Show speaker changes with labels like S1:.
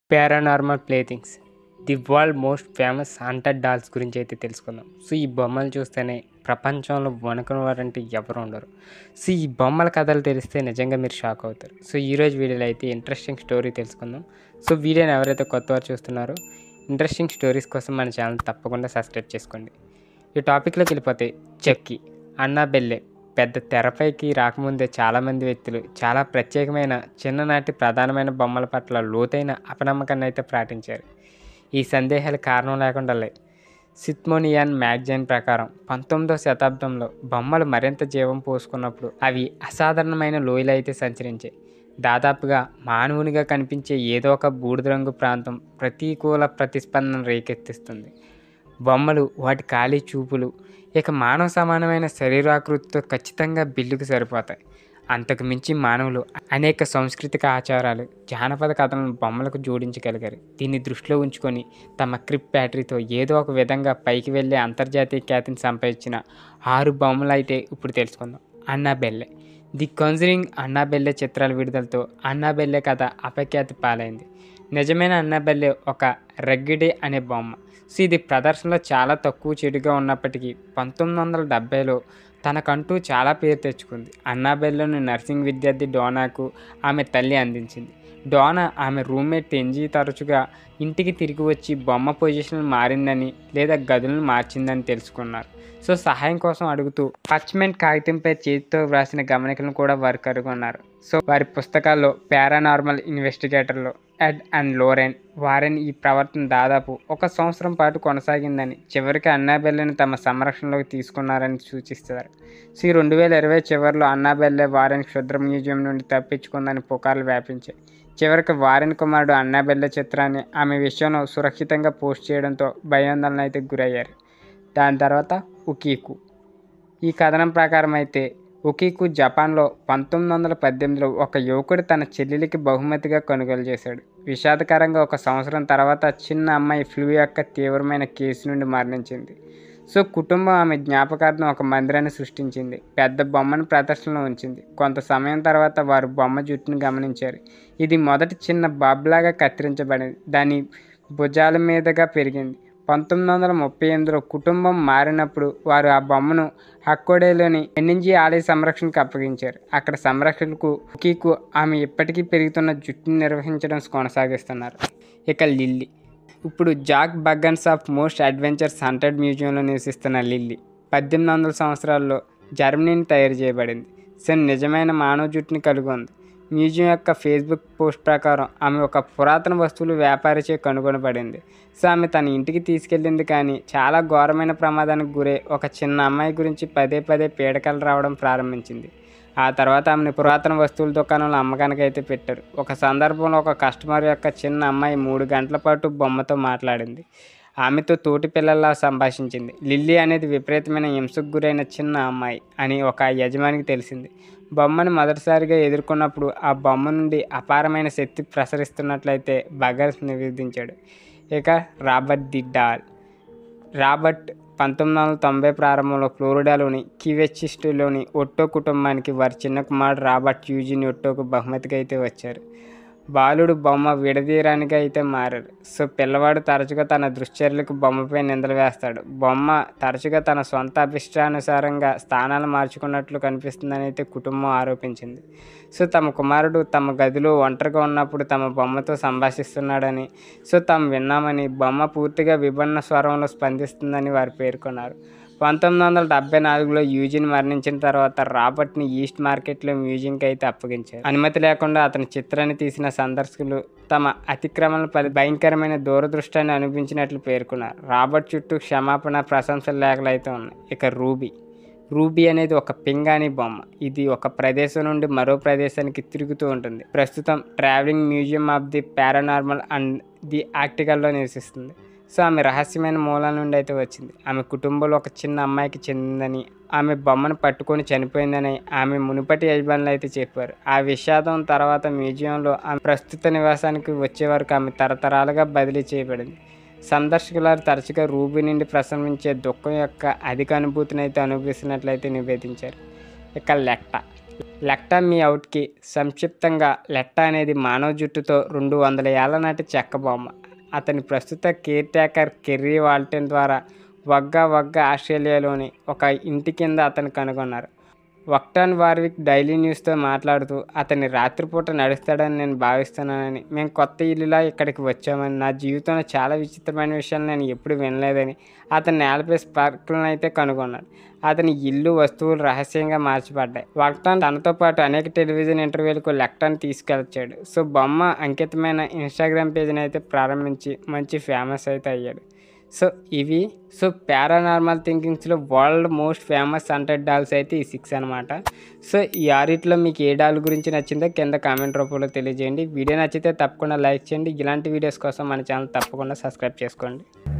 S1: paranormal playthings the world most famous haunted dolls గురించి అయితే తెలుసుకుందాం సో ఈ బొమ్మలు చూస్తేనే ప్రపంచంలో వణుకుని వారంటే ఎవరు ఉండరు సో ఈ బొమ్మల కథలు తెలిస్తే నిజంగా మీరు షాక్ అవుతారు సో ఈరోజు వీడియోలో అయితే ఇంట్రెస్టింగ్ స్టోరీ తెలుసుకుందాం సో వీడియోని ఎవరైతే కొత్త వారు చూస్తున్నారో ఇంట్రెస్టింగ్ స్టోరీస్ కోసం మన ఛానల్ తప్పకుండా సబ్స్క్రైబ్ చేసుకోండి ఈ టాపిక్లోకి వెళ్ళిపోతే చెక్కి అన్నా బెల్లె పెద్ద తెరపైకి రాకముందే చాలామంది వ్యక్తులు చాలా ప్రత్యేకమైన చిన్ననాటి ప్రధానమైన బొమ్మల పట్ల లోతైన అపనమ్మకాన్ని అయితే ప్రకటించారు ఈ సందేహాలు కారణం లేకుండా లేవు సిత్మోనియాన్ మ్యాగజైన్ ప్రకారం పంతొమ్మిదవ శతాబ్దంలో బొమ్మలు మరింత జీవం పోసుకున్నప్పుడు అవి అసాధారణమైన లోయలు అయితే సంచరించాయి దాదాపుగా మానవునిగా కనిపించే ఏదో ఒక బూడిద రంగు ప్రాంతం ప్రతికూల ప్రతిస్పందన రేకెత్తిస్తుంది బొమ్మలు వాటి ఖాళీ చూపులు ఇక మానవ సమానమైన శరీరాకృతితో ఖచ్చితంగా బిల్లుకు సరిపోతాయి అంతకు మించి మానవులు అనేక సాంస్కృతిక ఆచారాలు జానపద కథలను బొమ్మలకు జోడించగలిగారు దీన్ని దృష్టిలో ఉంచుకొని తమ క్రిప్ బ్యాటరీతో ఏదో ఒక విధంగా పైకి వెళ్ళే అంతర్జాతీయ ఖ్యాతిని సంపాదించిన ఆరు బొమ్మలు అయితే ఇప్పుడు తెలుసుకుందాం అన్నా బెల్లె ది కన్జరింగ్ అన్నాబెల్లె చిత్రాల విడుదలతో అన్నాబెల్లె కథ అపఖ్యాతి పాలైంది నిజమైన అన్నాబెల్లె ఒక రగ్గిడే అనే బొమ్మ సో ఇది ప్రదర్శనలో చాలా తక్కువ చెడుగా ఉన్నప్పటికీ పంతొమ్మిది వందల డెబ్బైలో తనకంటూ చాలా పేరు తెచ్చుకుంది అన్నాబెల్లోని నర్సింగ్ విద్యార్థి డోనాకు ఆమె తల్లి అందించింది డోనా ఆమె రూమ్మేట్ టెంజీ తరచుగా ఇంటికి తిరిగి వచ్చి బొమ్మ పొజిషన్ మారిందని లేదా గదులను మార్చిందని తెలుసుకున్నారు సో సహాయం కోసం అడుగుతూ పచ్మెంట్ కాగితంపై చేతితో వ్రాసిన గమనికలను కూడా వారు కనుగొన్నారు సో వారి పుస్తకాల్లో పారానార్మల్ ఇన్వెస్టిగేటర్లో ఎడ్ అండ్ లోరెన్ వారెన్ ఈ ప్రవర్తన దాదాపు ఒక సంవత్సరం పాటు కొనసాగిందని చివరికి అన్నాబెల్లెని తమ సంరక్షణలోకి తీసుకున్నారని సూచిస్తారు సో ఈ రెండు వేల ఇరవై చివరిలో అన్నాబెల్లె వారెన్ క్షుద్ర మ్యూజియం నుండి తప్పించుకుందని పుకార్లు వ్యాపించాయి చివరికి వారెన్ కుమారుడు అన్నాబెల్లె చిత్రాన్ని ఆమె విషయంలో సురక్షితంగా పోస్ట్ చేయడంతో భయాందోళన అయితే గురయ్యారు దాని తర్వాత ఉకీకు ఈ కథనం ప్రకారం అయితే ఉకీకు జపాన్లో పంతొమ్మిది వందల పద్దెనిమిదిలో ఒక యువకుడు తన చెల్లెలికి బహుమతిగా కొనుగోలు చేశాడు విషాదకరంగా ఒక సంవత్సరం తర్వాత చిన్న అమ్మాయి ఫ్లూ యొక్క తీవ్రమైన కేసు నుండి మరణించింది సో కుటుంబం ఆమె జ్ఞాపకార్థం ఒక మందిరాన్ని సృష్టించింది పెద్ద బొమ్మను ప్రదర్శనలో ఉంచింది కొంత సమయం తర్వాత వారు బొమ్మ జుట్టును గమనించారు ఇది మొదటి చిన్న బాబ్లాగా కత్తిరించబడింది దాని భుజాల మీదుగా పెరిగింది పంతొమ్మిది వందల ముప్పై ఎనిమిదిలో కుటుంబం మారినప్పుడు వారు ఆ బొమ్మను హక్కోడేలోని ఎన్ఎన్జీ ఆలయ సంరక్షణకు అప్పగించారు అక్కడ సంరక్షణకు కీకు ఆమె ఇప్పటికీ పెరుగుతున్న జుట్టును నిర్వహించడం కొనసాగిస్తున్నారు ఇక లిల్లీ ఇప్పుడు Zak Bagans of most adventures haunted మ్యూజియంలో నివసిస్తున్న లిల్లీ పద్దెనిమిది వందల సంవత్సరాల్లో జర్మనీని తయారు చేయబడింది సెన్ నిజమైన మానవ జుట్టుని కలిగి ఉంది మ్యూజియం యొక్క ఫేస్బుక్ పోస్ట్ ప్రకారం ఆమె ఒక పురాతన వస్తువులు వ్యాపారిచే కనుగొనబడింది సో ఆమె తన ఇంటికి తీసుకెళ్ళింది కానీ చాలా ఘోరమైన ప్రమాదానికి గురై ఒక చిన్న అమ్మాయి గురించి పదే పదే పీడకలు రావడం ప్రారంభించింది ఆ తర్వాత ఆమెను పురాతన వస్తువుల దుకాణంలో అమ్మకానికి అయితే పెట్టారు ఒక సందర్భంలో ఒక కస్టమర్ యొక్క చిన్న అమ్మాయి మూడు గంటల పాటు బొమ్మతో మాట్లాడింది ఆమెతో తోటి పిల్లల్లా సంభాషించింది లిల్లీ అనేది విపరీతమైన హింసకు గురైన చిన్న అమ్మాయి అని ఒక యజమానికి తెలిసింది బొమ్మను మొదటిసారిగా ఎదుర్కొన్నప్పుడు ఆ బొమ్మ నుండి అపారమైన శక్తి ప్రసరిస్తున్నట్లయితే బగర్స్ నివేదించాడు ఇక రాబర్ట్ ది డాల్ రాబర్ట్ పంతొమ్మిది వందల తొంభై ప్రారంభంలో ఫ్లోరిడాలోని కివెచ్చిస్టులోని ఒట్టో కుటుంబానికి వారి చిన్న కుమారుడు రాబర్ట్ యూజిన్ ఒట్టోకు బహుమతిగా అయితే వచ్చారు బాలుడు బొమ్మ విడదీయడానికి అయితే మారారు సో పిల్లవాడు తరచుగా తన దృశ్చర్యలకు బొమ్మపై నిందలు వేస్తాడు బొమ్మ తరచుగా తన సొంత అభిష్టానుసారంగా స్థానాలు మార్చుకున్నట్లు కనిపిస్తుందని అయితే కుటుంబం ఆరోపించింది సో తమ కుమారుడు తమ గదిలో ఒంటరిగా ఉన్నప్పుడు తమ బొమ్మతో సంభాషిస్తున్నాడని సో తాము విన్నామని బొమ్మ పూర్తిగా విభిన్న స్వరంలో స్పందిస్తుందని వారు పేర్కొన్నారు పంతొమ్మిది వందల డెబ్బై నాలుగులో యూజిన్ మరణించిన తర్వాత రాబర్ట్ని ఈస్ట్ మార్కెట్లో మ్యూజియంకి అయితే అప్పగించారు అనుమతి లేకుండా అతని చిత్రాన్ని తీసిన సందర్శకులు తమ అతిక్రమణ పలి భయంకరమైన దూరదృష్టాన్ని అనిపించినట్లు పేర్కొన్నారు రాబర్ట్ చుట్టూ క్షమాపణ ప్రశంసల లేఖలు అయితే ఉన్నాయి ఇక రూబీ రూబీ అనేది ఒక పింగాణి బొమ్మ ఇది ఒక ప్రదేశం నుండి మరో ప్రదేశానికి తిరుగుతూ ఉంటుంది ప్రస్తుతం travelling museum of the paranormal and the ఆర్టికల్లో నివసిస్తుంది సో ఆమె రహస్యమైన మూలాల నుండి అయితే వచ్చింది ఆమె కుటుంబంలో ఒక చిన్న అమ్మాయికి చెందిందని ఆమె బొమ్మను పట్టుకొని చనిపోయిందని ఆమె మునుపటి యజమానులు అయితే చెప్పారు ఆ విషాదం తర్వాత మ్యూజియంలో ఆమె ప్రస్తుత నివాసానికి వచ్చే వరకు ఆమె తరతరాలుగా బదిలీ చేయబడింది సందర్శకులారు తరచుగా రూబీ నుండి ప్రసరించే దుఃఖం యొక్క అధిక అనుభూతిని అయితే అనుభవిస్తున్నట్లయితే నివేదించారు ఇక లెట్ట లెట్టా మీ అవుట్కి సంక్షిప్తంగా లెట్టా అనేది మానవ జుట్టుతో రెండు వందల ఏళ్ల నాటి చెక్క బొమ్మ అతని ప్రస్తుత కేర్ టేకర్ కెర్రీ వాల్టన్ ద్వారా వగ్గా వగ్గా ఆస్ట్రేలియాలోని ఒక ఇంటి కింద అతను కనుగొన్నారు వక్టాన్ వార్విక్ డైలీ న్యూస్తో మాట్లాడుతూ అతని రాత్రిపూట నడుస్తాడని నేను భావిస్తున్నానని మేము కొత్త ఇల్లులా ఇక్కడికి వచ్చామని నా జీవితంలో చాలా విచిత్రమైన విషయాలు నేను ఎప్పుడు వినలేదని అతని నేలపై స్పార్కులను అయితే కనుగొన్నాడు అతని ఇల్లు వస్తువులు రహస్యంగా మార్చబడ్డాయి వక్టాన్ తనతో పాటు అనేక టెలివిజన్ ఇంటర్వ్యూలకు లెక్టాన్ తీసుకెళ్ళొచ్చాడు సో బొమ్మ అంకితమైన ఇన్స్టాగ్రామ్ పేజీని అయితే ప్రారంభించి మంచి ఫేమస్ అయితే అయ్యాడు సో ఇవి సో పారానార్మల్ థింకింగ్స్లో world most famous haunted dolls అయితే ఈ సిక్స్ అనమాట సో ఈ ఆరిట్లో మీకు ఏ డాల్ గురించి నచ్చిందో కింద కామెంట్ రూపంలో తెలియజేయండి వీడియో నచ్చితే తప్పకుండా లైక్ చేయండి ఇలాంటి వీడియోస్ కోసం మన ఛానల్ తప్పకుండా సబ్స్క్రైబ్ చేసుకోండి